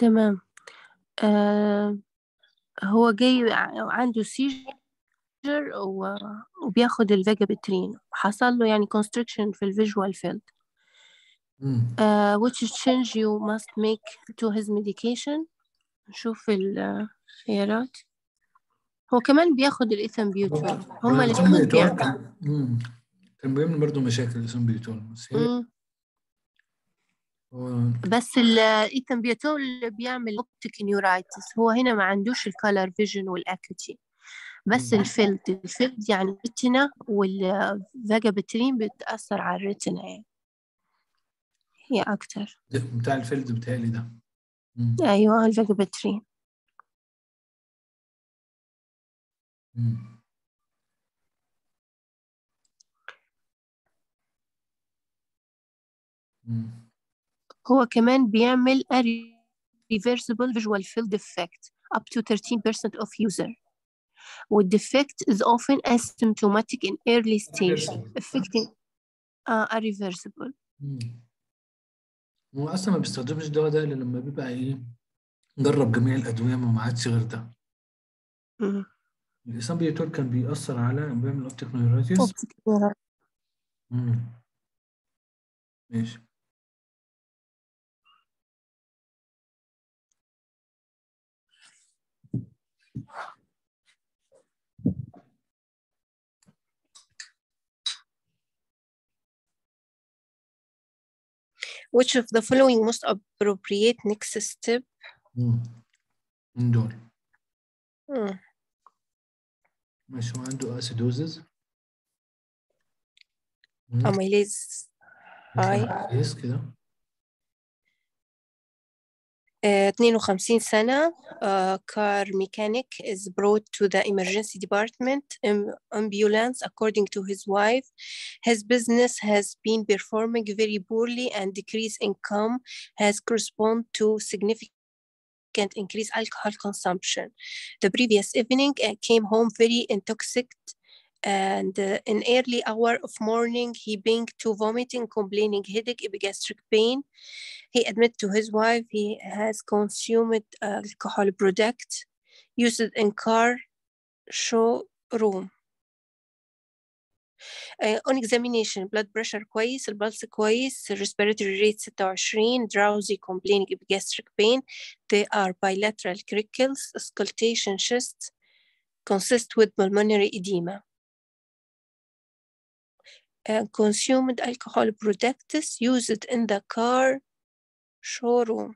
تمام آه هو جاي عنده سيجر وبياخد الفيجابترين حصل له يعني constriction في الفيجوال فيلد uh, which change you must make to his medication نشوف الخيارات هو كمان بياخد الإثنبيوتول هما الاثنين كان بيعمل برضه مشاكل الإثنبيوتول بس هي بس الإثنبيوتول بيعمل اوبتيك نيورايتس هو هنا ما عندوش الكالر فيجن والأكوتي بس الفيلد الفيلد يعني الريتنا والفاجابترين بتأثر على الريتنا يعني هي أكتر بتاع الفيلد بتاعي ده مم. أيوة الفاجابترين هو كمان بيعمل a reversible visual field effect up to 13% of user والديفكت is often asymptomatic in early stage affecting uh, a reversible هو اصلا ما بيستخدمش الدواء ده الا لما بيبقى ايه جرب جميع الادويه ما عادش غير ده الاسامبيتول كان بيأثر على بيعمل اوبتيك نيورايتس ماشي Which of the following most appropriate next step? من دول ماشي هو عنده اسيدوزز اميليز هاي كويس كده 52 سنة uh, car mechanic is brought to the emergency department ambulance according to his wife his business has been performing very poorly and decreased income has correspond to significant increased alcohol consumption the previous evening uh, came home very intoxicated and uh, in early hour of morning he began to vomiting complaining headache epigastric pain he admitted to his wife he has consumed alcohol product used in car showroom uh, on examination blood pressure كويس البلس كويس respiratory rate 26 drowsy complaining epigastric pain they are bilateral crickles auscultation chest consist with pulmonary edema and consumed alcohol products used in the car showroom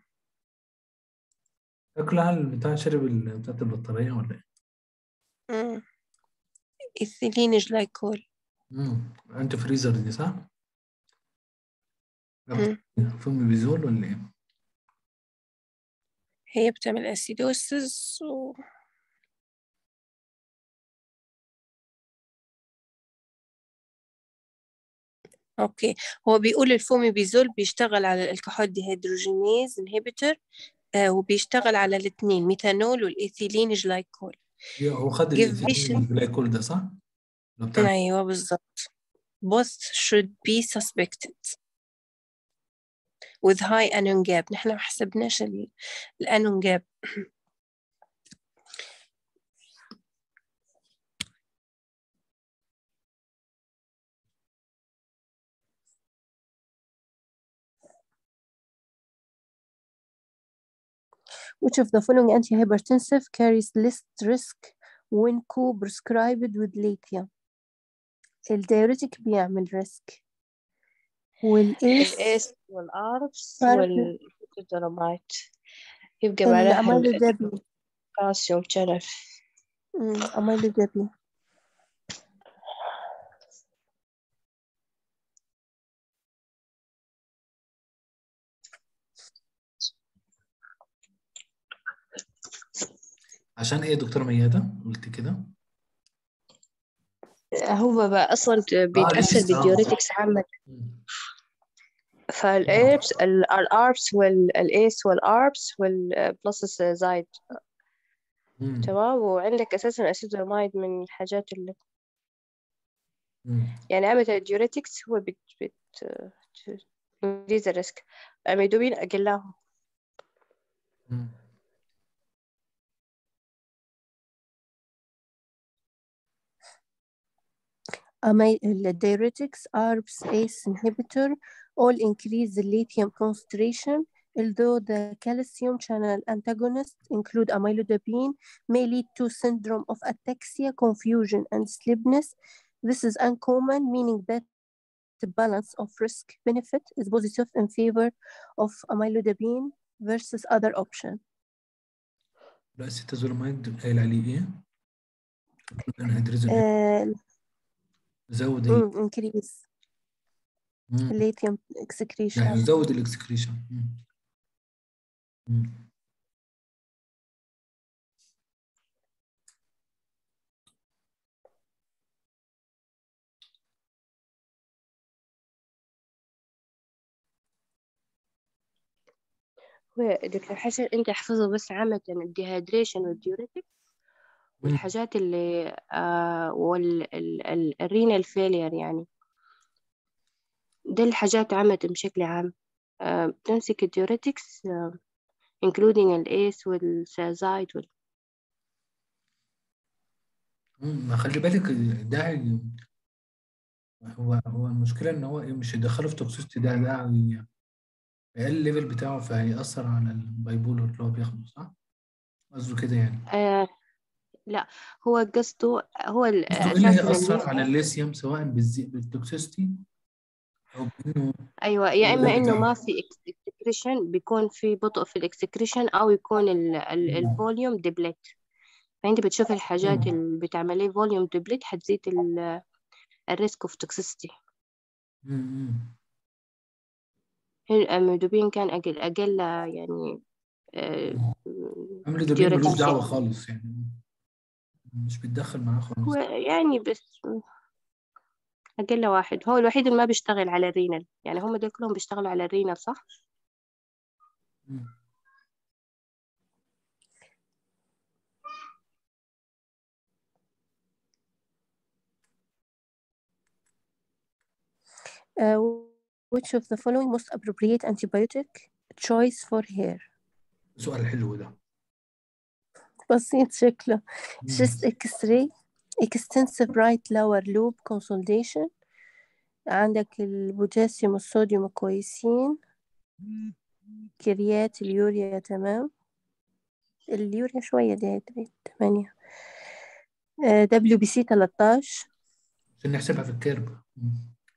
شكلها البتاع شرب بتاعت البطارية ولا ايه؟ امم إيثيلين جلايكول امم انت فريزر دي صح؟ فم بيزول ولا ايه؟ هي بتعمل أسيدوسس و... اوكي هو بيقول الفوميبيزول بيشتغل على الالكحول ديهيدروجينيز انهبيتور آه وبيشتغل على الاثنين ميثانول والايثيلين جلايكول هو خد الايثيلين جلايكول ده صح؟ ايوه بالظبط both should be suspected with high anion gap نحن ما حسبناش الانون جاب Which of the following antihypertensive carries less risk when co-prescribed with lithium? الدايوريتك بيعمل ريسك والإيس الإيس والأربس والدولومايت يبقى بعدها الأميلودابي كالسيوم شرف أميلودابي عشان ايه دكتورة ميادة قلت كده هو بقى اصلا بيتاثر بالديوريتكس عامه فالاربس الاربس والايس والاربس والبلس زايد تمام وعندك اساسا اسيدومايد من الحاجات اللي يعني عامة الديوريتكس هو بت بت انكريز الريسك اميدوبين اقلاهم مم. Ami- the diuretics, ARBs, ACE inhibitor, all increase the lithium concentration, although the calcium channel antagonists include amlodipine, may lead to syndrome of ataxia, confusion, and sleepiness. This is uncommon, meaning that the balance of risk benefit is positive in favor of amlodipine versus other option. لا السيتازولاميد قايل عليه ايه؟ الانهيدريزون Uh, زود ال... mm, increase مم. lithium excretion. يعني زود الاكسكريشن مم. مم. هو دكتور حسن انت احفظه بس عامة الديهايدريشن والديوريتك مم. والحاجات اللي آه والرينال فيلير يعني ده الحاجات عامة بشكل عام آه بتمسك الديوريتكس آه including الأيس والسازايد وال... مم. ما خلي بالك ده هو هو المشكلة ان هو إيه، مش يدخله في توكسيستي ده ده هي- هيقل الليفل بتاعه فهيأثر على البايبولر اللي هو بياخده صح؟ قصده كده يعني آه لا هو قصده هو ال- قصده ايه اللي أساسا هيأثر اللي- على الليثيوم سواء بالزي... بالتوكسيستي او بانه أيوة يا إما الليفل إنه بتاعه ما في اكسكريشن بيكون في بطء في الاكسكريشن أو يكون ال- ال- مم. الفوليوم ديبلت فأنت بتشوف الحاجات مم. اللي بتعمليه فوليوم ديبلت حتزيد الريسك اوف توكسيستي مم. الميدوبين كان أقل أقل يعني مم. عمل دوبين ملوش ديوريتكس دعوة خالص يعني مش بيتدخل معاه هو خالص يعني بس أقل واحد هو الوحيد اللي ما بيشتغل على الرينال يعني هم دول كلهم بيشتغلوا على الرينال صح؟ مم. Uh, which of the following most appropriate antibiotic choice for hair? سؤال حلو ده بسيط شكله مم. chest x-ray extensive right lower lobe consolidation عندك البوتاسيوم والصوديوم كويسين كريات اليوريا تمام اليوريا شوية ديهيدريت تمانية دبليو بي سي 13 عشان نحسبها في الكيرب مم.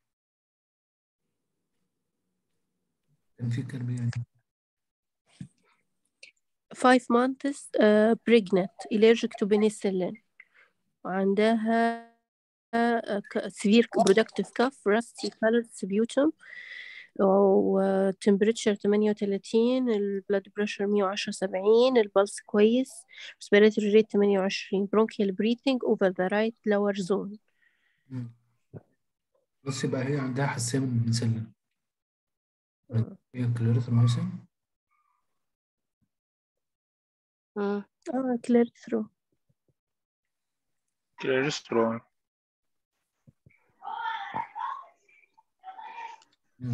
كان في كيرب يعني 5 months uh, pregnant allergic to penicillin وعندها uh, severe productive cough rusty colored sputum و temperature 38 البلاد بريشر 110 70 البلس كويس respiratory rate 28 bronchial breathing over the right lower zone مم. بس يبقى هي عندها حساسية من البنسلين هي كلوريثروميسين مم. اه clear through كليرسترول مم.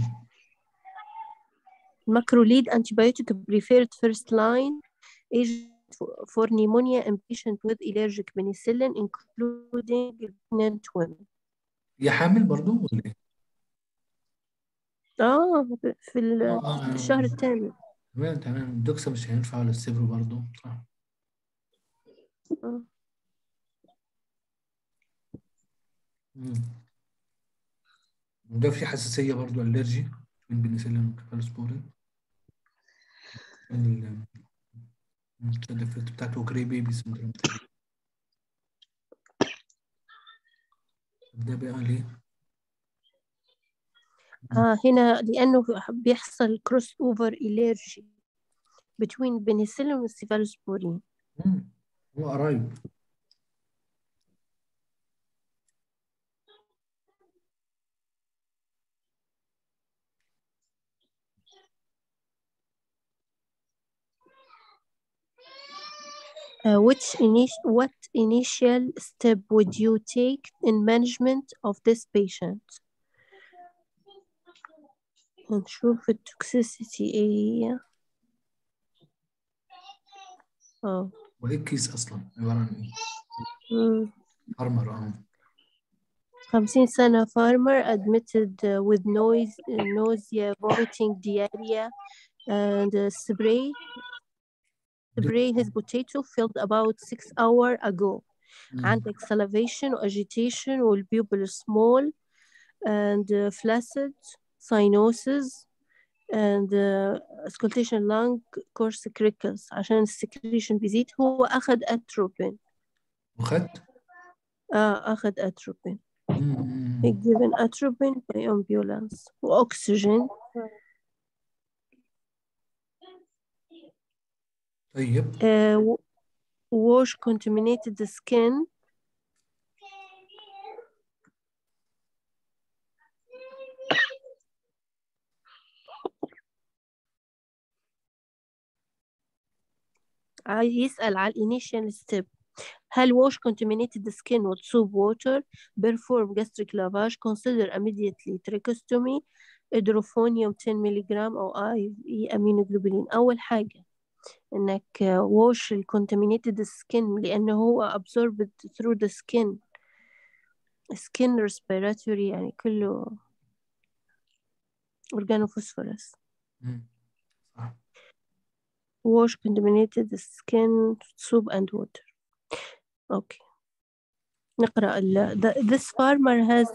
macrolide antibiotic preferred first line agent for pneumonia in patient with allergic penicillin including pregnant women هي حامل برضو ولا ايه؟ اه في ال- آه. في الشهر الثامن تمام تمام الدوكسا مش هينفع ولا السيبرو برضو صح آه. مم. وده في حساسية برضو ألرجي من بنسلين والكفالوسبورين ال السايد افكت بتاعته كري بيبي سندروم تقريبا ده بقى ليه؟ آه هنا لأنه بيحصل cross over allergy between penicillin والسيفالوسبورين مم. هو قرايب Uh, which ini- what initial step would you take in management of this patient? نشوف التوكسيسيتي ايه هي اه وايه الكيس اصلا عباره عن ايه مم. ارمر اه 50 سنة farmer admitted uh, with noise, nausea, vomiting, diarrhea, and uh, spray spray his potato filled about six hours ago. مم. عندك salivation agitation والpupil small and uh, flaccid cyanosis and uh, auscultation lung course crickles عشان السكريشن بيزيد هو أخذ أتروبين وخدت آه أخذ أتروبين مم. he given atropine by ambulance وأكسجين طيب uh, w- wash contaminated skin عاي- يسأل على الانيشال ستيب هل wash contaminated the skin with soap water perform gastric lavage consider immediately tracheostomy hydrophonium 10 mg أو IV immunoglobulin أول حاجة إنك uh, wash ال contaminated skin لأنه هو absorbed through the skin skin respiratory يعني كله organophosphorus مم. صح wash contaminated skin soap and water okay نقرأ ال the, this farmer has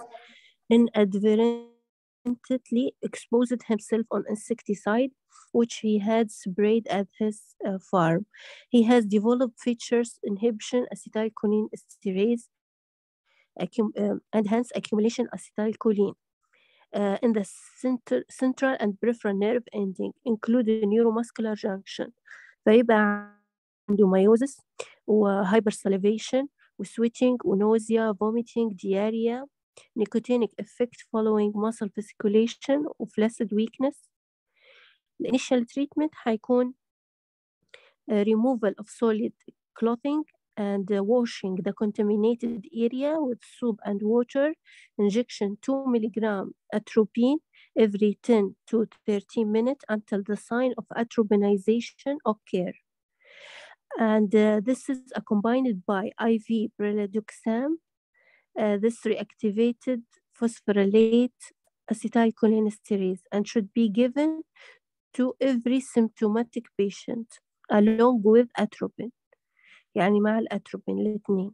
inadvertently exposed himself on insecticide which he had sprayed at his uh, farm. He has developed features inhibition acetylcholine esterase accum- um, and hence accumulation acetylcholine uh, in the center, central and peripheral nerve ending including neuromuscular junction فيبقى عنده meiosis وhypersalivation وsweating ونوزيا vomiting diarrhea nicotinic effect following muscle fasciculation وflaccid weakness الانيشال treatment هيكون uh, removal of solid clothing and uh, washing the contaminated area with soap and water injection 2 milligram atropine every 10 to 13 minutes until the sign of atropinization occur and uh, this is accompanied by IV preladoxam uh, this reactivated phosphorylate acetylcholinesterase and should be given to every symptomatic patient along with atropine يعني مع الاتروبين الاثنين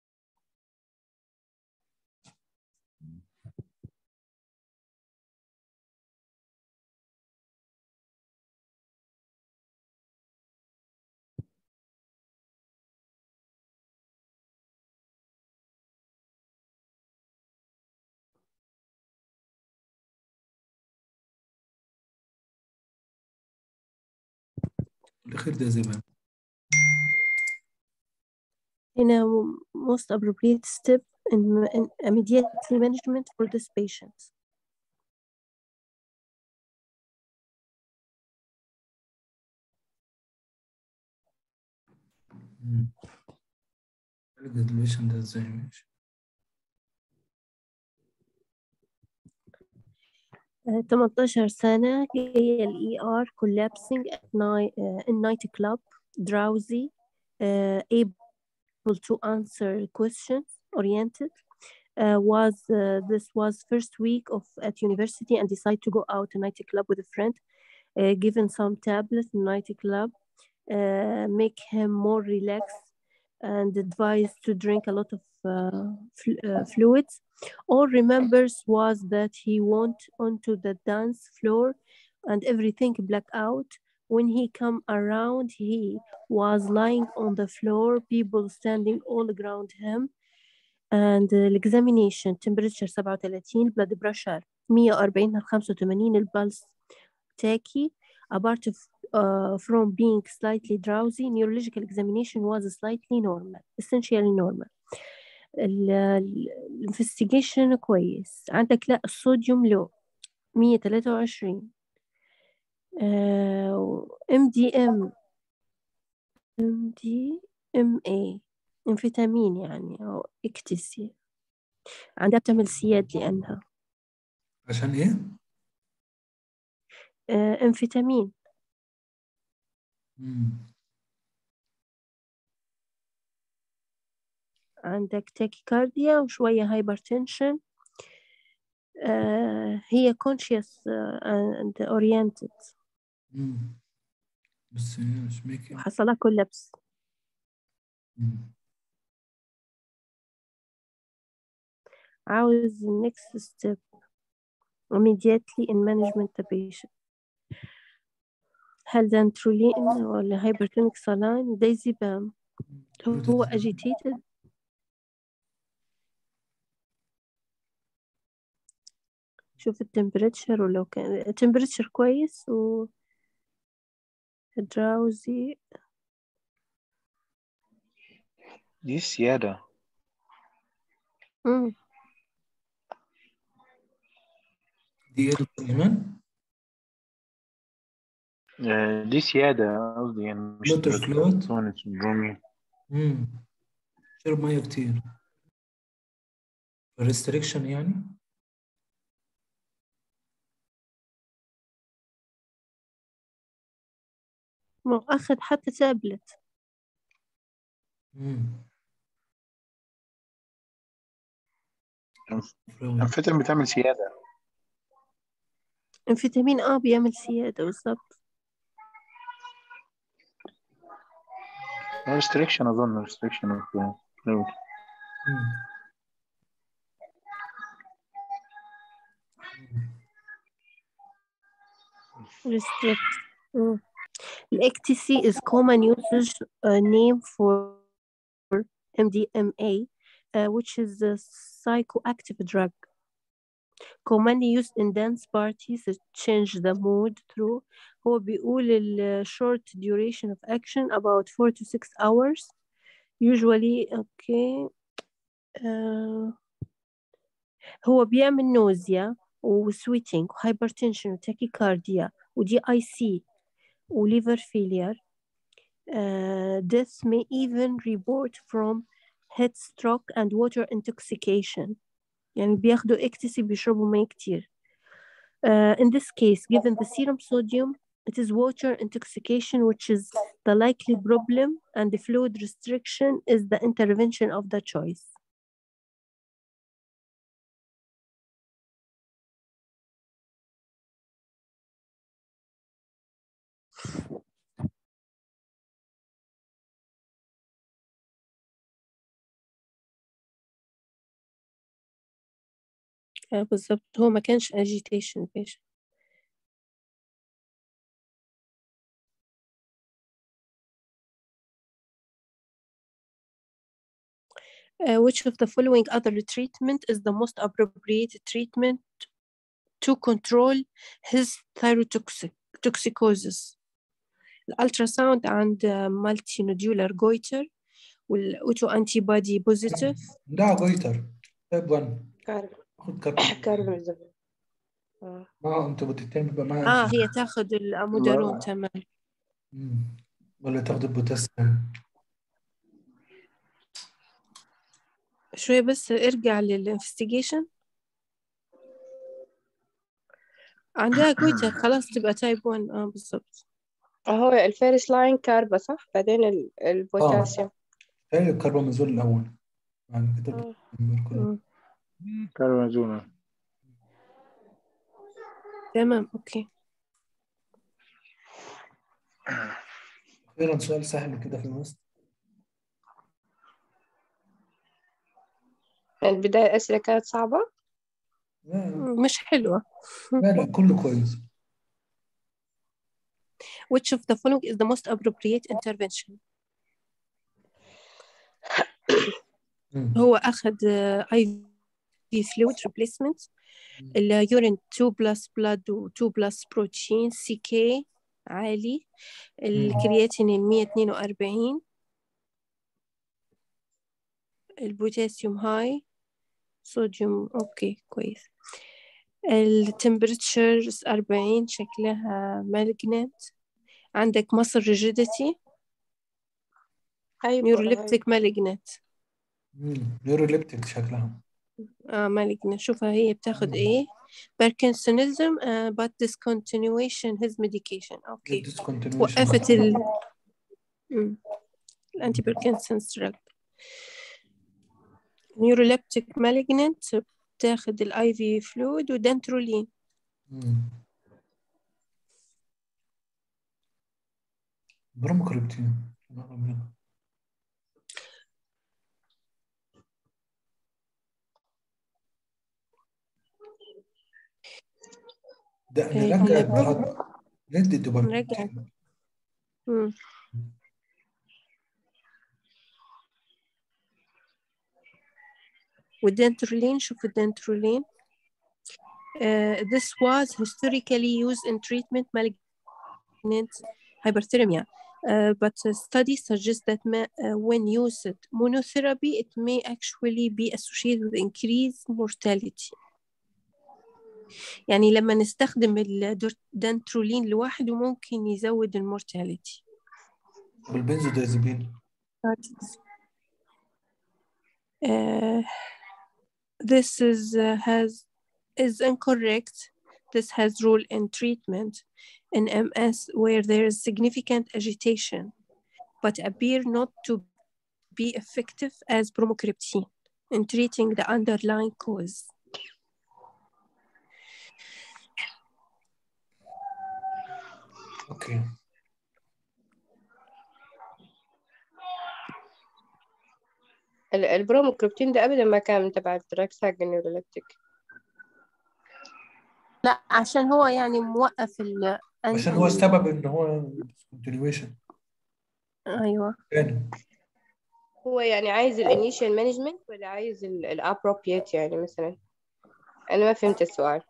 الاخير ده زي ما هنا most appropriate step in, in immediately management for this patient مم. الجراديويشن ده ازاي ماشي Uh, 18 سنة جاية ال ER collapsing at night uh, in night club drowsy uh, able to answer questions oriented uh, was uh, this was first week of at university and decided to go out to night club with a friend uh, given some tablets in night club uh, make him more relaxed and advised to drink a lot of uh, fl- uh, fluids all remembers was that he went onto the dance floor and everything black out when he come around he was lying on the floor people standing all around him and uh, examination temperature 37 blood pressure 140 ل 85 البلس تاكي apart of, uh, from being slightly drowsy neurological examination was slightly normal essentially normal الانفستيجيشن كويس عندك لا الصوديوم لو 123 ام دي ام ام دي ام اي انفيتامين يعني او اكتسي عندها بتعمل سياد لانها عشان ايه؟ آه، انفيتامين مم. عندك تاكيكارديا وشوية هايبرتنشن آه هي conscious آه and oriented مم. بس هي مش ميكي وحصلها كولابس مم. عاوز next step immediately in management the patient هل دانترولين ولا hypertonic saline دايزيبام هو agitated شوف التمبريتشر ولو كان التمبريتشر كويس و drowsy دي سيادة مم. دي ايه دكتور ايمان؟ آه، دي سيادة قصدي يعني مش موتور فلويد سوني سندرومي امم شرب ميه كتير ريستريكشن يعني ما هو أخذ حتى تابلت امم فلويد الأنفيتامين بتعمل سيادة الفيتامين آ بيعمل سيادة بالضبط ريستريكشن أظن ريستريكشن مم. restrict mm. ecstasy is common usage uh, name for MDMA uh, which is a psychoactive drug commonly used in dance parties to change the mood through هو بيقول ال short duration of action about 4 to 6 hours usually okay uh, هو بيعمل nausea وسويتنج وهايبرتنشن وتاكيكارديا ودي اي سي وليفر فيلير death may even report from head stroke and water intoxication يعني بياخدوا اكتسي بيشربوا مي كتير uh, in this case given the serum sodium it is water intoxication which is the likely problem and the fluid restriction is the intervention of the choice آه، بالظبط هو ما كانش agitation patient Uh, which of the following other treatment is the most appropriate treatment to control his thyrotoxicosis الالتراساوند عند مالتي نودولار جويتر والاوتو انتي بودي بوزيتيف ده جويتر تايب 1 كارب خد كارت كارب آه. ما انت بتتين بيبقى معاها اه هي تاخذ الامودارون لا. تمام مم. ولا تاخد البوتاسيوم شوية بس ارجع للانفستيجيشن عندها جويتر خلاص تبقى تايب 1 اه بالضبط هو الفيرست لاين كاربا صح بعدين ال- البوتاسيوم تاني الكربامازول الأول بعد كده آه. البركلور. مم. كاربازونا تمام اوكي أخيرا سؤال سهل كده في الوسط البداية الأسئلة كانت صعبة لا مش حلوة لا لا كله كويس which of the following is the most appropriate intervention مم. هو أخذ اي في fluid replacement اليورين 2 بلس blood و 2 بلس بروتين سي كي عالي الكرياتينين 142 البوتاسيوم هاي صوديوم اوكي كويس التمبرتشر 40 شكلها مالجنت عندك مصر ريجيديتي أيوة نيوروليبتيك مالجنت مم. نيوروليبتيك شكلها اه مالجنت شوفها هي بتاخد ايه باركنسونيزم uh, but discontinuation his medication اوكي discontinuation. وقفت ال مم. الانتي باركنسونز دراج نيوروليبتيك مالجننت بتاخد الاي في فلويد ودنترولين مم. بروموكريبتين نقرب منها. ده إيه، نرجع هي الضغط ندي الدوبامين نرجع. مم. والدنترولين شوف الدنترولين Uh, this was historically used in treatment malignant hyperthermia, uh, but the study suggests that ma- uh, when used monotherapy, it may actually be associated with increased mortality. يعني لما نستخدم الدنترولين لوحده ممكن يزود المورتاليتي. بالبنزودازيبين Uh, this is uh, has is incorrect. This has role in treatment in MS where there is significant agitation, but appear not to be effective as bromocriptine in treating the underlying cause. اوكي ال- البروموكريبتين ده ابدا ما كان تبع الدراكس حق النيوروليبتيك لا عشان هو يعني موقف ال عشان هو السبب ان هو continuation ايوه تاني هو يعني عايز الانيشال مانجمنت ولا عايز الابروبريت يعني مثلا انا ما فهمت السؤال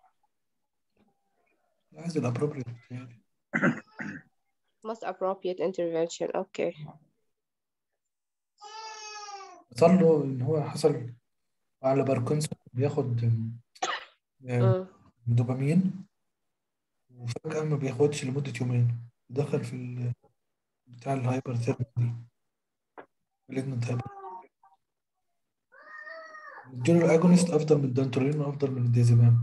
عايز الابروبريت يعني most appropriate intervention اوكي صار له ان هو حصل على باركنسون بياخد آم، أمم. دوبامين وفجأة ما بياخدش لمدة يومين دخل في ال... بتاع الهايبر ثيرمي دي malignant هايبر اديله الاجونست افضل من الدانترولين وافضل من الديزيبام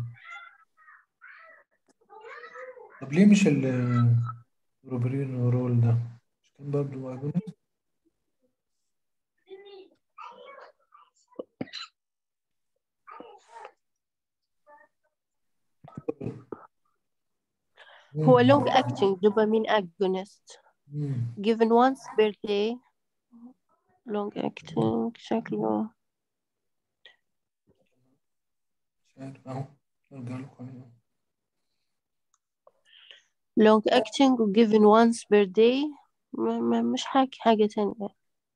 طب ليه مش الروبرين رول ده مش كان برضه اجونست هو long acting dopamine agonist مم. given once per day long acting شكله مش عارف اهو ارجع لكم عليه long acting و given once per day ما ما مش حاجة حاجة تانية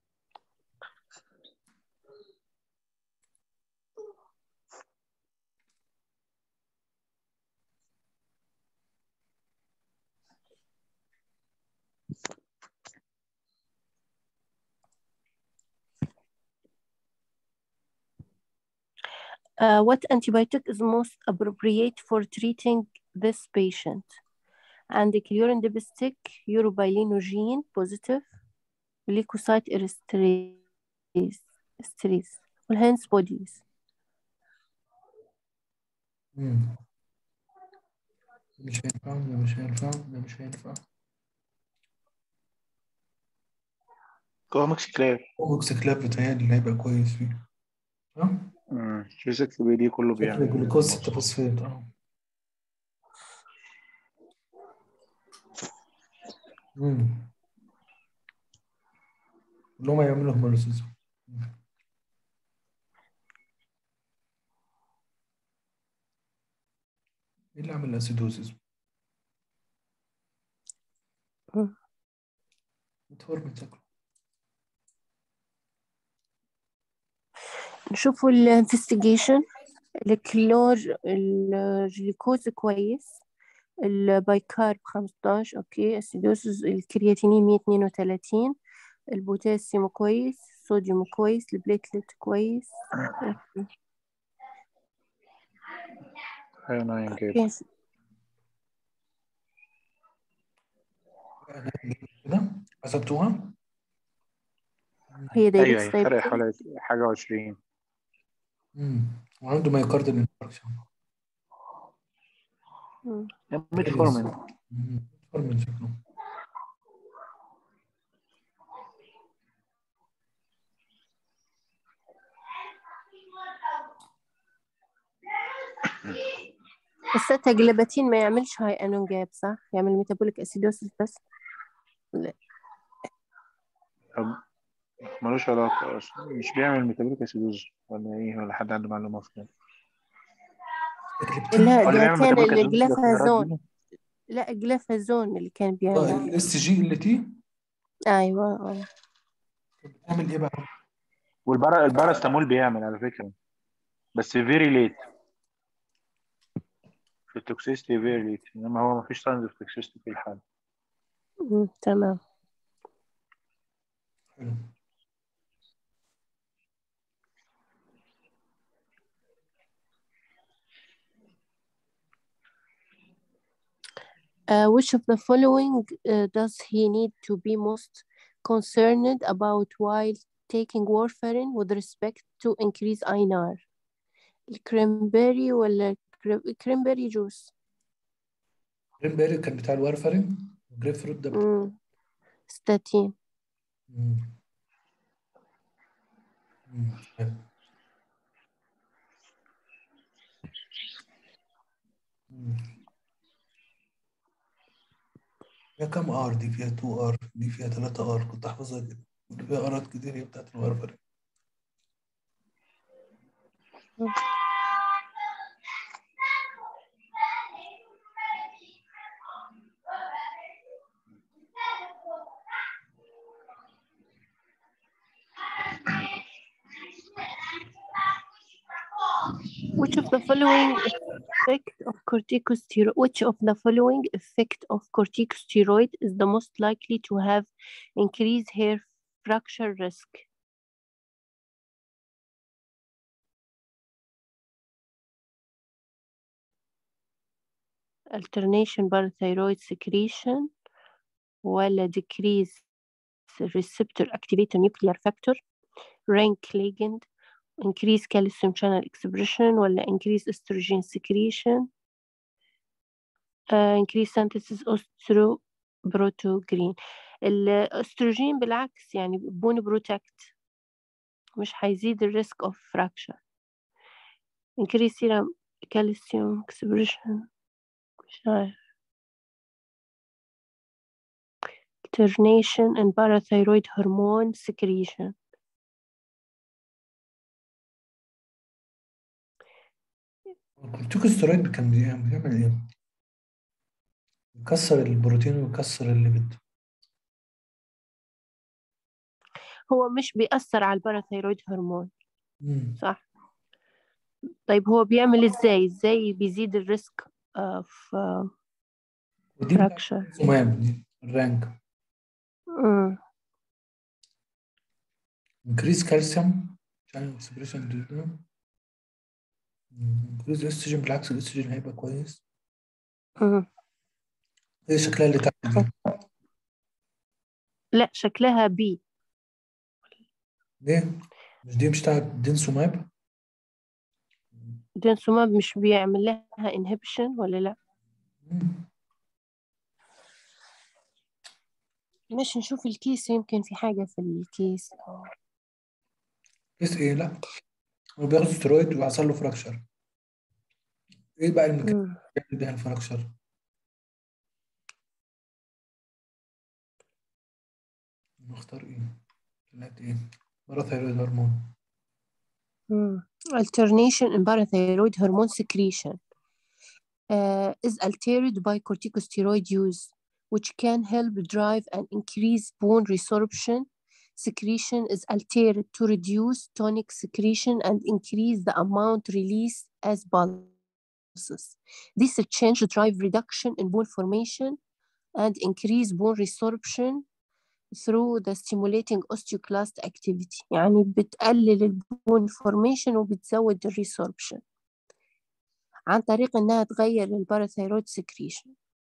Uh, what antibiotic is most appropriate for treating this patient? عندك urine dipstick, urobilinogene positive, leukocyte erystrase, erystrase, والهانس bodies. مم. مش هينفع ده مش هينفع ده مش هينفع كومكس كلاب بوكس كلاب بتهيألي اللي هيبقى كويس فيه صح؟ فيزيكس بي دي كله شكل بيعمل جلوكوز 6 فوسفات اه مم. كلهم هيعملوا هيموليسيس ايه اللي عمل اسيدوزيس؟ مم. متفورمين شكله نشوفوا ال investigation الكلور الجلوكوز كويس البايكارب 15 اوكي السيدوسز الكرياتينين 132 البوتاسيوم كويس الصوديوم كويس البليتلت كويس أوكي. هايوناين كده اوكي كده حسبتوها؟ هي ايوه دايركت ايوه فرق حوالي حاجة وعشرين امم وعنده مايوكاردال انفاركشن ميتفورمين متفورمين شكله الستة جلباتين ما يعملش هاي انون جاب صح يعمل ميتابوليك اسيدوسيس بس طب ملوش علاقة أصلا مش بيعمل ميتابوليك أسيدوز ولا إيه ولا حد عنده معلومة في كده لا ولا ده بيعمل كان ميتابوليك أسيدوز في الاختيارات الجلافازون دي؟ لا الجلافازون اللي كان اه بيعمل الاس جي ال تي ايوه اه بتعمل ايه بقى؟ والبارا الباراستامول بيعمل على فكرة بس فيري ليت في التوكسيستي فيري ليت إنما هو مفيش ساينز اوف توكسيستي في الحالة مم، تمام حلو Uh, which of the following uh, does he need to be most concerned about while taking warfarin with respect to increase INR? الكريمبيري ولا كريمبيري جوس؟ جرين بيري كان بتاع الوارفرين وجريب فروت ده بتاع مم. ستاتين مم. مم. حلو. مم. فيها كام ار دي فيها 2 ار دي فيها 3 ار كنت احفظها كده اللي فيها ارات كتير هي بتاعت الوارفرين Which of the following effect of corticosteroid which of the following effect of corticosteroid is the most likely to have increased hair fracture risk? alternation parathyroid secretion ولا decrease receptor activator nuclear factor rank ligand increase calcium channel expression ولا increase estrogen secretion uh, increase synthesis osteoproteogreen الاستروجين بالعكس يعني بون بروتكت مش هيزيد الريسك of fracture increase serum calcium expression مش عارف alternation and parathyroid hormone secretion الكورتيكوستيرويد كان بيعمل بيعمل ايه؟ يكسر البروتين ويكسر الليبيد هو مش بيأثر على الباراثيرويد هرمون مم. صح طيب هو بيعمل ازاي ازاي بيزيد الريسك of uh, ودي بتاعت fracture السمام دي الرانك مم. increase calcium channel expression دي increase الاستروجين بالعكس الاستروجين هيبقى كويس مم. هي شكلها اللي تحت دي لا شكلها بي ليه؟ مش دي مش بتاعت دينسوماب دينسوماب مش بيعمل لها inhibition ولا لا مم. مش نشوف الكيس يمكن في حاجة في الكيس بس ايه لا هو بياخد سترويد وحصل له فراكشر ايه بقى المكان مم. اللي بيعمل بيها الفراكشر نختار ايه طلعت ايه باراثايرويد هرمون مم. alternation in parathyroid hormone secretion uh, is altered by corticosteroid use which can help drive and increase bone resorption secretion is altered to reduce tonic secretion and increase the amount released as pulses. This change drive reduction in bone formation and increase bone resorption through the stimulating osteoclast activity يعني بتقلل البون formation وبتزود الريسوربشن عن طريق انها تغير الباراثيرويد secretion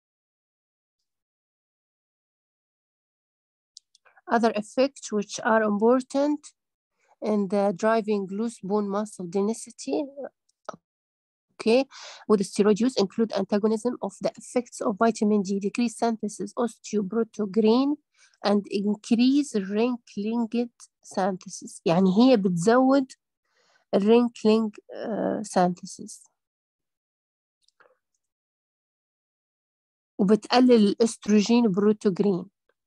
other effects which are important in the driving loose bone muscle density okay with steroid use include antagonism of the effects of vitamin D decrease synthesis osteoproteogreen and increase rank linked synthesis يعني هي بتزود الرينك لينك synthesis وبتقلل الاستروجين بروتوجرين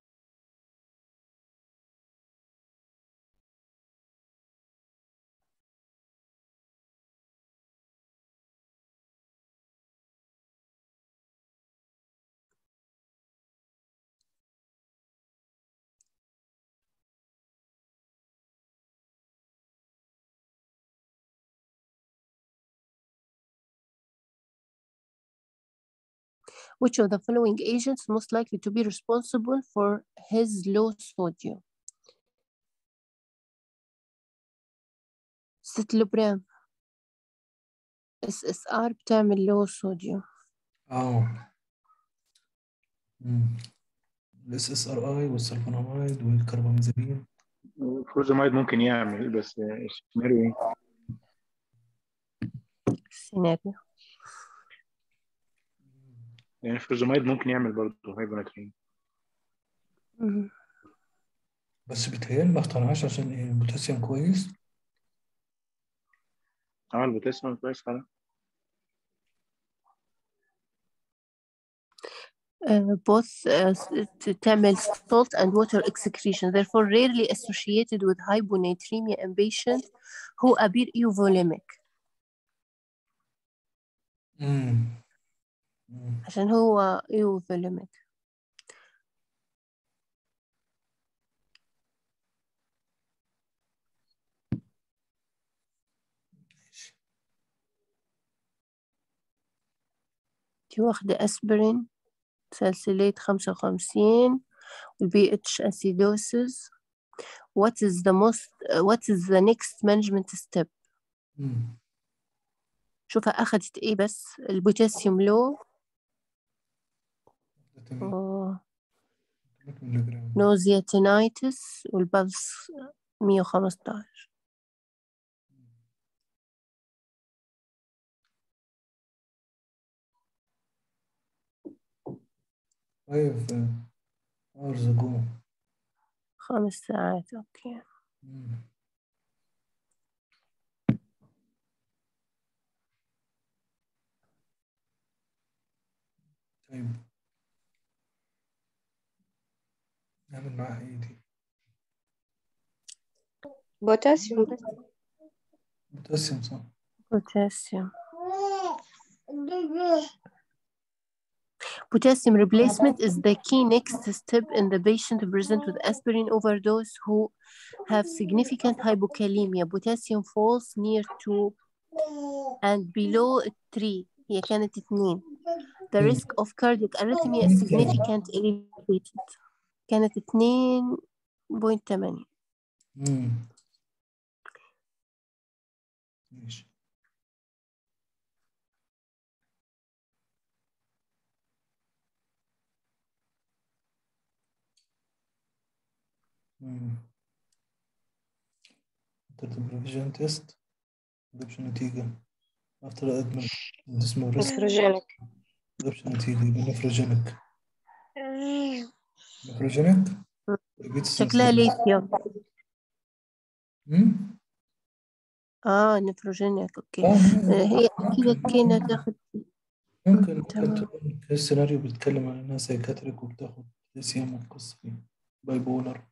Which of the following agents most likely to be responsible for his low sodium? ستلوبرام اس اس ار بتعمل low sodium اه الاس اس ار اي والسلفونامايد والكربامازepine فروزامايد ممكن يعمل بس السيناريو ايه؟ سيناريو يعني فروزامايد ممكن يعمل برضه هايبوناترين مم. بس بتهيألي ما اخترعهاش عشان ايه البوتاسيوم كويس اه البوتاسيوم كويس فعلا Uh, both uh, s- to تعمل salt and water excretion therefore rarely associated with hyponatremia in patients who appear euvolemic امم أمم. عشان هو euvolemic دي واخدة أسبرين سالسيليت خمسة وخمسين والبي اتش acidosis what is the most uh, what is the next management step أمم. شوفها أخدت إيه بس البوتاسيوم لو تمام 3 مللي جرام نوزيا تينايتس والبلس مية وخمستاشر five hours ago خمس ساعات أوكي أمم. طيب نعمل معاها ايه دي بوتاسيوم بس بوتاسيوم صح بوتاسيوم Potassium replacement is the key next step in the patient present with aspirin overdose who have significant hypokalemia. Potassium falls near 2 and below 3 هي كانت 2. The مم. risk of cardiac arrhythmia is significant elevated. كانت 2.8 امم ماشي امم after the provision test جابش نتيجة after admin اسمه risk نفروجينيك جابش نتيجة يبقى نفروجينيك نفروجينيك شكلها ليثيوم امم اه نفروجينيك اوكي اه آه، هي كده ممكن كده تاخد ممكن ممكن تمام. تكون السيناريو بيتكلم عن انها سايكاتريك وبتاخد ليثيوم والقصة دي باي بولر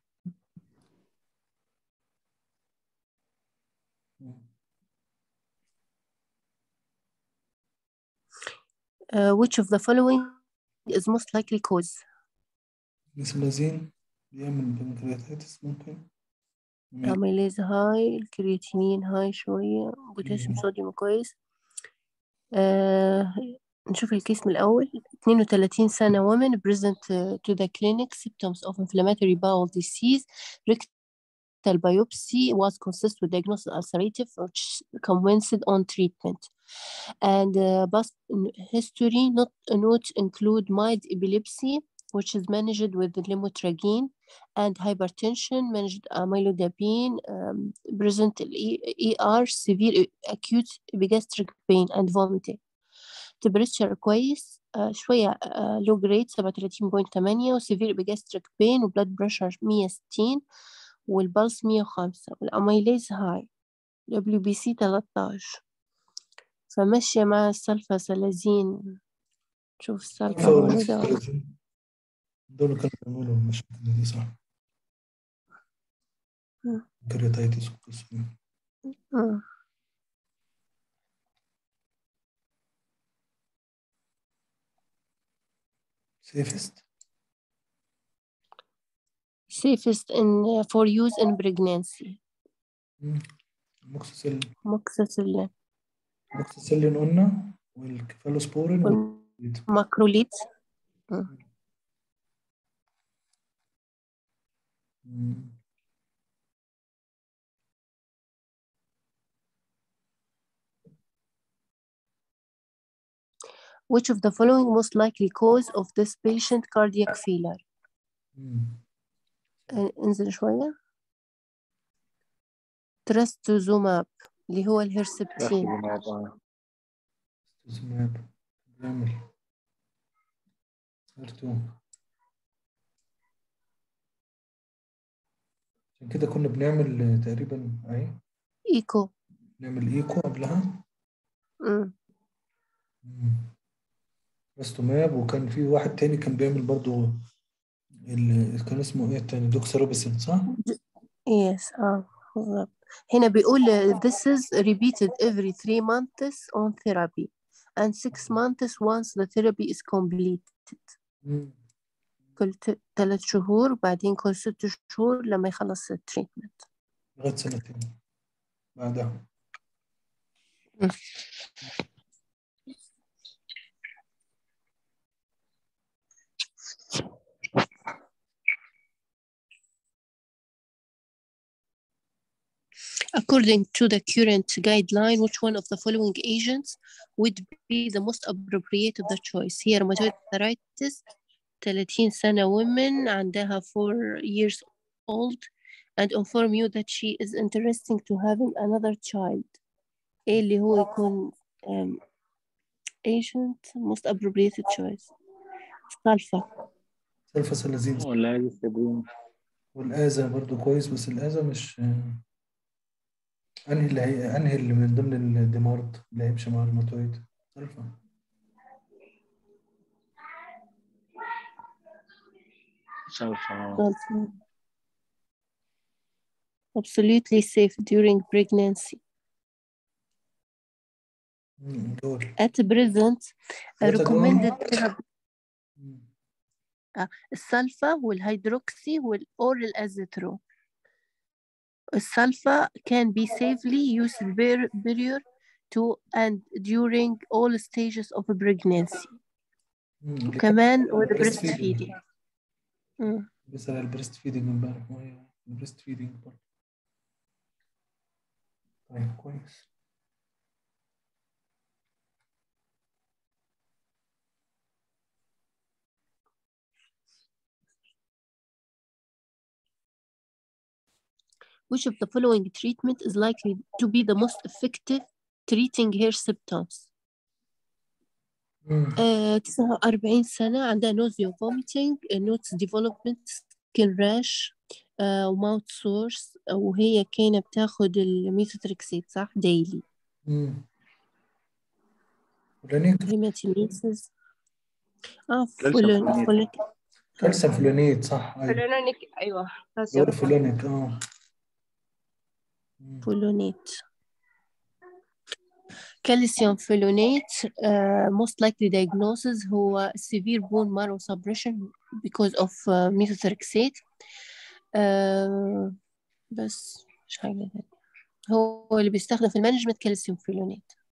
uh, which of the following is most likely cause ميثلازين بيعمل بنكرياتيتس ممكن مي- amylase هاي الكرياتينين هاي شوية بوتاسيوم مم. صوديوم كويس آه نشوف الكيس من الأول 32 سنة woman present uh, to the clinic symptoms of inflammatory bowel disease rectal biopsy was consistent with diagnosis ulcerative which commenced on treatment and uh, past history not notes include mild epilepsy which is managed with lamotrigine and hypertension managed amlodipine um, present E- ER severe acute epigastric pain and vomiting temperature كويس آه شوية آه low grade 37.8 وسيفير epigastric pain وبلاد بريشر 160 والبلس 105 والأميليز هاي دبليو بي سي 13 فماشية مع السلفاسلازين شوف السالفة الفا موجودة ولا والاكسكلوجين دول كانوا بيعملوا المشاكل دي صح مم. كرياتايتس والقصة دي مم. safest safest in for use in pregnancy مم. موكسيسيل موكسيسيلين موكسيسيلين قلنا والكفالوسبورين وال- والماكروليد مم. which of the following most likely cause of this patient cardiac failure مم. آه، انزل شوية ترستوزوماب اللي هو الهرسبتين استثماب بيعمل سيرتو عشان كده كنا بنعمل تقريبا اهي ايكو نعمل ايكو قبلها مم. رستوماب وكان في واحد تاني كان بيعمل برضو ال... كان اسمه ايه التاني دوكساروبيسين صح؟ yes اه بالضبط هنا بيقول uh, this is repeated every three months on therapy and six months once the therapy is completed مم. كل ت- ثلاث شهور بعدين كل ست شهور لما يخلص التريتمنت لغاية سنتين بعدها مم. According to the current guideline, which one of the following agents would be the most appropriate of the choice? هي rheumatoid arthritis 30 سنة women عندها 4 years old and inform you that she is interested to having another child. ايه اللي هو يكون um, agent most appropriate choice سالفة سلفاسلازين ولا عايز السبرين والآذى برضو كويس بس الآذى مش انهي اللي هي انهي اللي من ضمن الديمارد اللي هيمشي مع الروماتويد سلفا سلفا سالفة absolutely safe during pregnancy. مم، دول At present, a Methadone. recommended therapy مم. السلفا والهيدروكسي والأورال أزيترو السلفا can be safely used per- prior to and during all stages of pregnancy مم. وكمان with breastfeeding. breastfeeding مم. بس على البريست فيدنج امبارح وهي البريست فيدنج برضه طيب كويس Which of the following treatment is likely to be the most effective treating hair symptoms مم. آه، 49 سنة عندها nausea vomiting notes development skin rash آه، وماوث سورس وهي كانت بتاخد الميثوتريكسيت صح ديلي مم. فلانيك هيماتيميسيس اه كالسيوم فلون فلونيت. فلون كالسيوم فلانيت صح ايوه فلانونيك أيوة دور كالسيوم فلانيك اه مم. فلونيت كالسيوم فلونيت uh, most likely diagnosis هو severe bone marrow suppression because of uh, methotrexate uh, بس مش حاجة تانية هو اللي بيستخدم في المانجمنت كالسيوم فلونيت